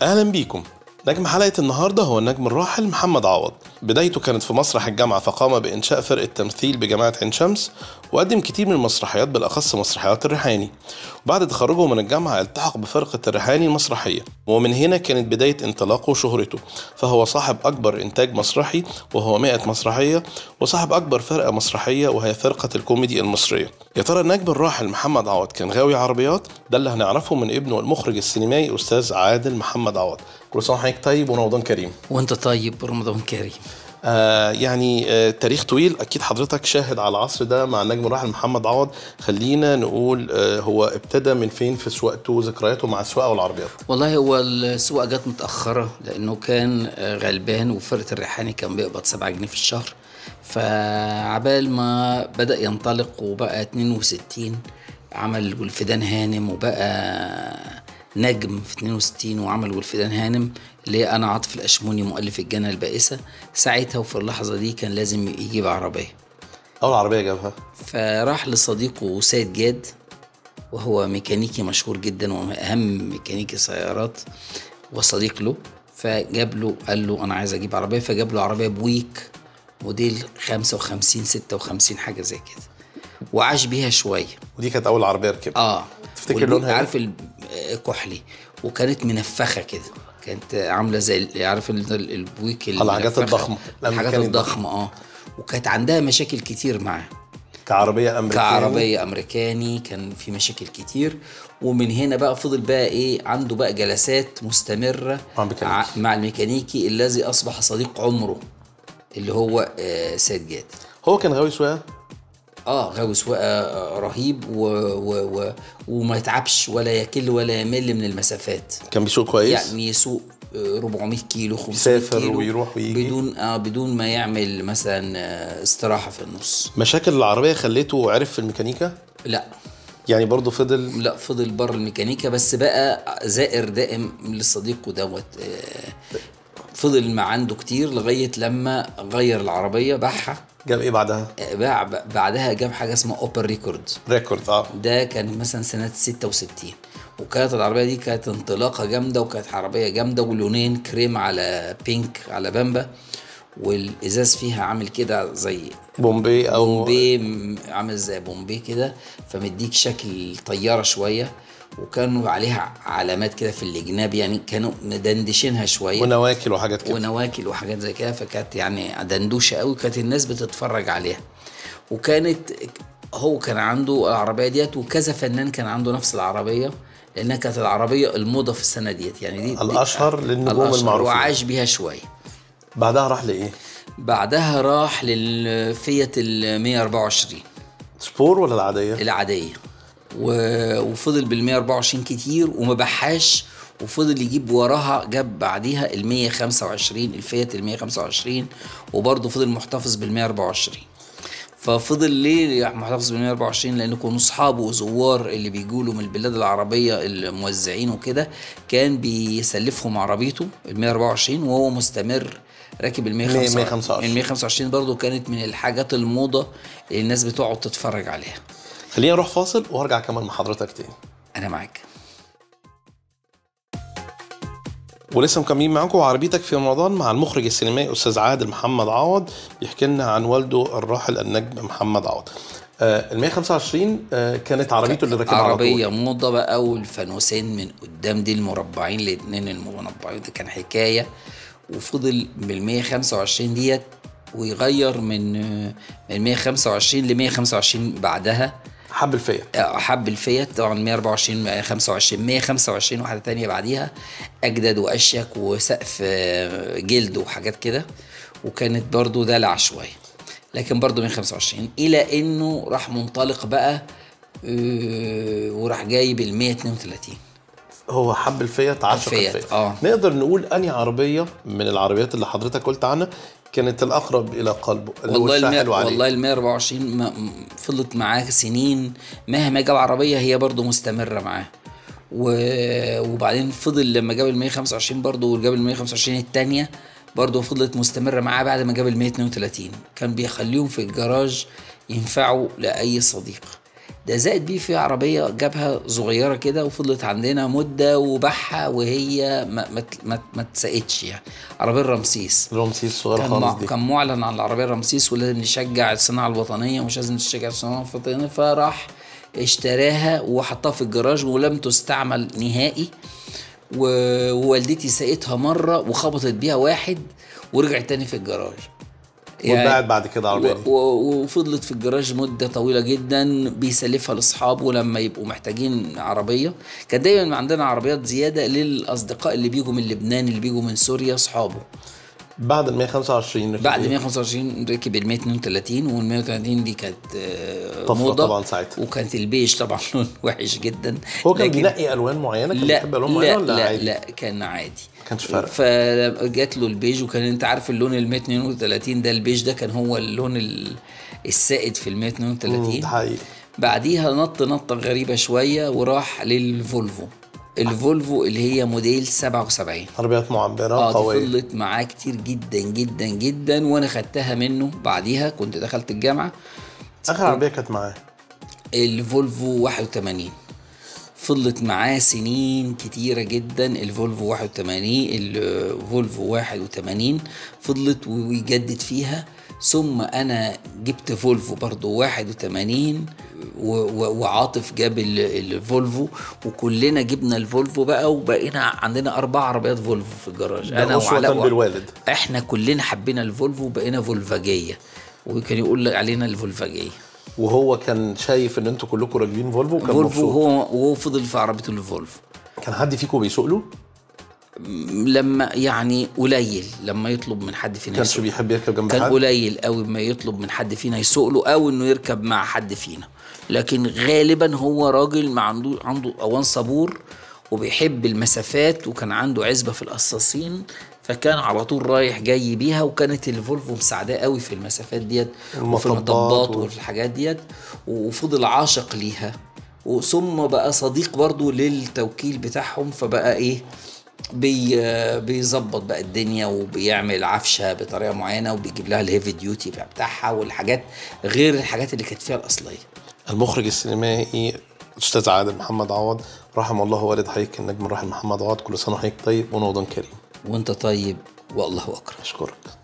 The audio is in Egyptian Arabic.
اهلا بيكم نجم حلقة النهاردة هو النجم الراحل محمد عوض بدايته كانت في مسرح الجامعة فقام بإنشاء فرقة تمثيل بجامعة عين شمس وقدم كتير من المسرحيات بالأخص مسرحيات الريحاني وبعد تخرجه من الجامعة التحق بفرقة الريحاني المسرحية ومن هنا كانت بداية انطلاقه وشهرته فهو صاحب أكبر إنتاج مسرحي وهو 100 مسرحية وصاحب أكبر فرقة مسرحية وهي فرقة الكوميدي المصرية يا ترى النجم الراحل محمد عوض كان غاوي عربيات ده اللي هنعرفه من ابنه المخرج السينمائي أستاذ عادل محمد عوض كل سنة وحضرتك طيب ورمضان كريم وانت طيب رمضان كريم آه يعني آه تاريخ طويل اكيد حضرتك شاهد على العصر ده مع النجم الراحل محمد عوض خلينا نقول آه هو ابتدى من فين في سواقته وذكرياته مع السواقه والعربيات والله هو السواقه جت متاخره لانه كان آه، غلبان وفرقه الريحاني كان بيقبض 7 جنيه في الشهر فعبال ما بدا ينطلق وبقى 62 عمل والفدان هانم وبقى نجم في 62 وعمل والفدان هانم اللي انا عاطف الاشموني مؤلف الجنه البائسه ساعتها وفي اللحظه دي كان لازم يجيب عربيه اول عربيه جابها فراح لصديقه سيد جاد وهو ميكانيكي مشهور جدا واهم ميكانيكي سيارات وصديق له فجاب له قال له انا عايز اجيب عربيه فجاب له عربيه بويك موديل 55 56 حاجه زي كده وعاش بيها شويه ودي كانت اول عربيه ركبها اه تفتكر والبويك لونها إيه؟ عارف الكحلي وكانت منفخه كده كانت عامله زي ال- عارف ال- ال- البويك الحاجات المنفخة. الضخمة. الحاجات الأمريكاني الضخمه اه وكانت عندها مشاكل كتير معاه كعربيه امريكيه كعربية أمريكاني كان في مشاكل كتير ومن هنا بقى فضل بقى إيه عنده بقى جلسات مستمرة مع الميكانيكي. ع- مع الميكانيكي الذي أصبح صديق عمره اللي هو آه سيد جاد هو كان غاوي سواقه اه غاوي سواقه آه، رهيب و... و... و... وما يتعبش ولا يكل ولا يمل من المسافات كان بيسوق كويس يعني يسوق آه، 400 كيلو 500 يسافر كيلو ويروح ويجي. بدون اه بدون ما يعمل مثلا آه، استراحه في النص مشاكل العربيه خليته عرف في الميكانيكا لا يعني برضه فضل لا فضل بره الميكانيكا بس بقى زائر دائم لصديقه دوت آه، فضل ما عنده كتير لغايه لما غير العربيه باعها جاب ايه بعدها آه، باع بعدها جاب حاجه اسمها اوبر ريكورد ريكورد اه ده كان مثلا سنه 66 وكانت العربيه دي كانت انطلاقه جامده وكانت عربيه جامده ولونين كريم على بينك على بامبا والازاز فيها عامل كده زي بومبي او بومبي م- عامل زي بومبي كده فمديك شكل طياره شويه وكانوا عليها علامات كده في الجناب يعني كانوا مدندشينها شويه ونواكل وحاجات كده ونواكل وحاجات زي كده فكانت يعني دندوشه قوي كانت الناس بتتفرج عليها وكانت هو كان عنده العربيه ديت وكذا فنان كان عنده نفس العربيه لانها كانت العربيه الموضه في السنه ديت يعني دي دي- الأشهر للنجوم الأشهر المعروفين. وعاش بيها شويه بعدها راح لايه بعدها راح للفيت ال 124 سبور ولا العاديه العاديه و- وفضل بال 124 كتير وما بحاش وفضل يجيب وراها جاب بعديها ال 125 الفيت ال 125 وبرضه فضل محتفظ بال 124 ففضل ليه محتفظ بال 124 لان كانوا اصحابه وزوار اللي بيجوا له من البلاد العربيه الموزعين وكده كان بيسلفهم عربيته ال 124 وهو مستمر راكب ال 125 125. ال 125 برضه كانت من الحاجات الموضه اللي الناس بتقعد تتفرج عليها خلينا نروح فاصل وهرجع كمان مع حضرتك تاني انا معاك ولسه مكملين معاكم عربيتك في رمضان مع المخرج السينمائي استاذ عادل محمد عوض بيحكي لنا عن والده الراحل النجم محمد عوض آه ال 125 آه كانت عربيته اللي راكبها على عربية طول موضة بقى والفانوسين من قدام دي المربعين الاتنين المربعين ده كان حكاية وفضل بال 125 ديت ويغير من من 125 ل 125 بعدها حب الفيت حب الفيت طبعا 124 125 125 واحدة تانية بعديها أجدد وأشيك وسقف آه، جلد وحاجات كده وكانت برضو دلع شوية لكن برضو 125 إلى إنه راح منطلق بقى آه، وراح جايب ال 132 هو حب الفيت عشق الفيت، الفيت آه. نقدر نقول انهي عربيه من العربيات اللي حضرتك قلت عنها كانت الاقرب الى قلبه اللي هو والله الشاحن المية وعليه والله ال 124 ما- م- فضلت معاه سنين مهما جاب عربيه هي برضه مستمره معاه و- وبعدين فضل لما جاب ال 125 برضه وجاب ال 125 الثانيه برضه فضلت مستمره معاه بعد ما جاب ال 132 كان بيخليهم في الجراج ينفعوا لاي صديق ده زائد بيه في عربيه جابها صغيره كده وفضلت عندنا مده وباعها وهي ما ما ما, ما اتسقتش يعني عربيه رمسيس رمسيس صغيره كان خالص مع دي كان معلن عن العربيه رمسيس ولازم نشجع الصناعه الوطنيه ومش لازم نشجع الصناعه الوطنيه فراح اشتراها وحطها في الجراج ولم تستعمل نهائي و- ووالدتي سقتها مره وخبطت بيها واحد ورجعت تاني في الجراج واتباعت بعد كده عربيه دي و- و- وفضلت في الجراج مده طويله جدا بيسلفها لاصحابه لما يبقوا محتاجين عربيه كان دايما عندنا عربيات زياده للاصدقاء اللي بيجوا من لبنان اللي بيجوا من سوريا اصحابه بعد ال 125 ركب بعد إيه؟ 125 ركب ال 132 وال 132 دي كانت آه، طفرة موضه طبعاً ساعتها. وكانت البيج طبعا لون وحش جدا هو كان لكن- بينقي الوان معينه كان لا بيحب الوان معينه لا ولا لا, عادي؟ لا كان عادي ما كانش فارق فجات له البيج وكان انت عارف اللون ال 132 ده البيج ده كان هو اللون ال- السائد في ال مم، 132 ده حقيقي بعديها نط نطه غريبه شويه وراح للفولفو الفولفو اللي هي موديل 77 عربيات معبره اه دي قويه فضلت معاه كتير جدا جدا جدا وانا خدتها منه بعديها كنت دخلت الجامعه اخر عربيه كانت معاه الفولفو 81 فضلت معاه سنين كتيرة جدا الفولفو 81 الفولفو 81 فضلت ويجدد فيها ثم انا جبت فولفو برضو 81 و- و- وعاطف جاب ال- الفولفو وكلنا جبنا الفولفو بقى وبقينا عندنا اربع عربيات فولفو في الجراج ده انا وعلاء أسوة بالوالد احنا كلنا حبينا الفولفو بقينا فولفاجيه وكان يقول علينا الفولفاجيه وهو كان شايف ان انتوا كلكم راكبين فولفو وكان فولفو مبسوط هو وهو فضل في عربيته الفولفو كان حد فيكم بيسوق له؟ لما يعني قليل لما يطلب من حد فينا كانش يسوق بيحب يركب جنب كان حد قليل قوي ما يطلب من حد فينا يسوق له او انه يركب مع حد فينا لكن غالبا هو راجل ما عنده عنده اوان صبور وبيحب المسافات وكان عنده عزبه في القصاصين فكان على طول رايح جاي بيها وكانت الفولفو مساعداه قوي في المسافات ديت وفي المطبات المطبات و- وفي الحاجات ديت وفضل عاشق ليها وثم بقى صديق برضو للتوكيل بتاعهم فبقى ايه بي بيظبط بقى الدنيا وبيعمل عفشه بطريقه معينه وبيجيب لها الهيفي ديوتي بقى بتاعها والحاجات غير الحاجات اللي كانت فيها الاصليه المخرج السينمائي الاستاذ عادل محمد عوض رحم الله والد حضرتك النجم الراحل محمد عوض كل سنه وحضرتك طيب ونوضا كريم وانت طيب والله اكرم اشكرك